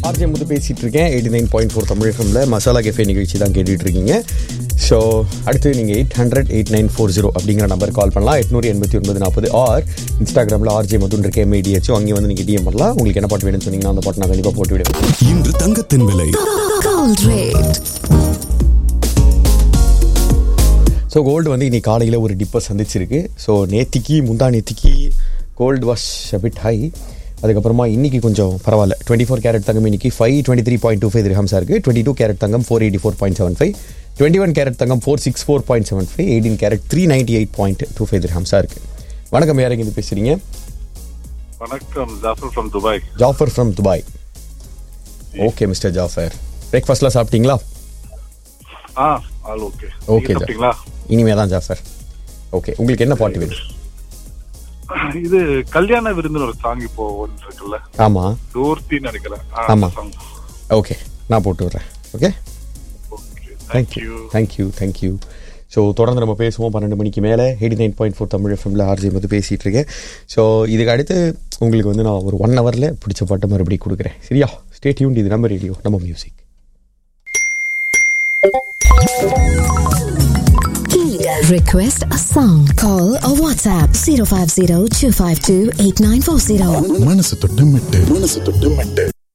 RJ Muthu பேசிட்டு இருக்கேன் eighty nine point four Tamil எஃப்எம்ல மசாலா கெஃபே நிகழ்ச்சி தான் கேட்டுட்டு இருக்கீங்க ஸோ அடுத்து நீங்கள் eight hundred eight nine four zero அப்படிங்கிற நம்பர் கால் பண்ணலாம் எட்நூறு எண்பத்தி ஒன்பது நாற்பது ஆர் இன்ஸ்டாகிராமில் ஆர்ஜே மதுன் இருக்கே எம்ஏடிஹெச் அங்கே வந்து நீங்கள் டிஎம் பண்ணலாம் உங்களுக்கு என்ன பாட்டு வேணும்னு சொன்னீங்கன்னா அந்த பாட்டு நான் கண்டிப்பாக போட்டு விடுவேன் இன்று தங்கத்தின் விலை Gold rate. ஸோ கோல்டு வந்து இன்னைக்கு காலையில் ஒரு டிப்பை சந்திச்சிருக்கு ஸோ நேத்திக்கு முந்தா நேத்திக்கு கோல்டு வாஷ் பிட் ஹை அதுக்கப்புறமா இன்னைக்கு கொஞ்சம் பரவாயில்ல டுவெண்ட்டி ஃபோர் கேரட் தங்கம் இன்னைக்கு five twenty three point two five திரஹம்ஸாக இருக்குது டுவெண்ட்டி டூ கேரட் தங்கம் four eighty four point seven five twenty one carat தங்கம் four six four point seven five eighteen carat three ninety eight point two five திரஹம்ஸாக இருக்குது வணக்கம் யாரையும் இது பேசுகிறீங்க வணக்கம் Jafar from Dubai Jafar from Dubai okay mister Jafar பிரேக்ஃபாஸ்ட்லாம் சாப்பிட்டீங்களா ஆ ஆல் ஓகே ஓகே சாப்பிட்டீங்களா இனிமே தான் ஜாஃபர் ஓகே உங்களுக்கு என்ன பாட்டு வேணும் இது கல்யாண விருந்துன்னு ஒரு சாங் இப்போ ஒன்று இருக்குல்ல ஆமாம் தூர்த்தின்னு நினைக்கிறேன் ஆமா. சாங் ஓகே நான் போட்டு விட்றேன் okay okay thank you thank you thank you thank you so தொடர்ந்து நம்ம பேசுவோம் பன்னெண்டு மணிக்கு மேலே eighty nine point four Tamil எஃப்எம்ல ஆர்ஜி வந்து பேசிகிட்டு இருக்கேன் ஸோ இதுக்கு அடுத்து உங்களுக்கு வந்து நான் ஒரு ஒன் ஹவரில் பிடிச்ச பாட்டை மறுபடியும் கொடுக்குறேன் சரியா ஸ்டே டியூன் இது நம்ம ரேடியோ நம்ம music Request a song. Call or WhatsApp 050 252 8940. மனசு தொட்டு மெட்டு மனசு தொட்டு மெட்டு